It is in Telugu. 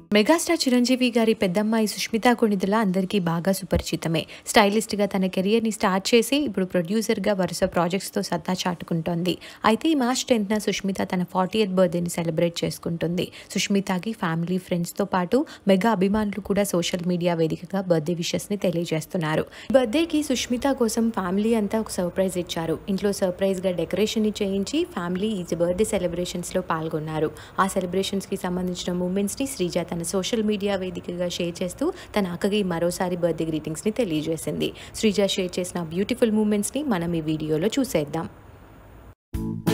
మెగాస్టార్ చిరంజీవి గారి పెద్దమ్మాయి సుష్మిత కొణిదల అందరికీ బాగా సుపరిచితమే స్టైలిస్ట్గా తన కెరియర్ని స్టార్ట్ చేసి ఇప్పుడు ప్రొడ్యూసర్గా వరుస ప్రాజెక్ట్స్తో సత్తా చాటుకుంటోంది అయితే ఈ మార్చ్ టెన్త్న సుష్మిత తన ఫార్టీ ఎయిత్ బర్త్డేని సెలబ్రేట్ చేసుకుంటుంది సుష్మితకి ఫ్యామిలీ ఫ్రెండ్స్తో పాటు మెగా అభిమానులు కూడా సోషల్ మీడియా వేదికగా బర్త్డే విషెస్ని తెలియజేస్తున్నారు బర్త్డేకి సుష్మిత కోసం ఫ్యామిలీ అంతా ఒక సర్ప్రైజ్ ఇచ్చారు ఇంట్లో సర్ప్రైజ్గా డెకరేషన్ చేయించి ఫ్యామిలీ ఈ బర్త్డే సెలబ్రేషన్స్లో పాల్గొన్నారు ఆ సెలబ్రేషన్స్కి సంబంధించిన మూమెంట్స్ని శ్రీజ తన సోషల్ మీడియా వేదికగా షేర్ చేస్తూ తన అక్కకి మరోసారి బర్త్డే గ్రీటింగ్స్ని తెలియజేసింది శ్రీజ షేర్ చేసిన బ్యూటిఫుల్ మూమెంట్స్ని మనం ఈ వీడియోలో చూసేద్దాం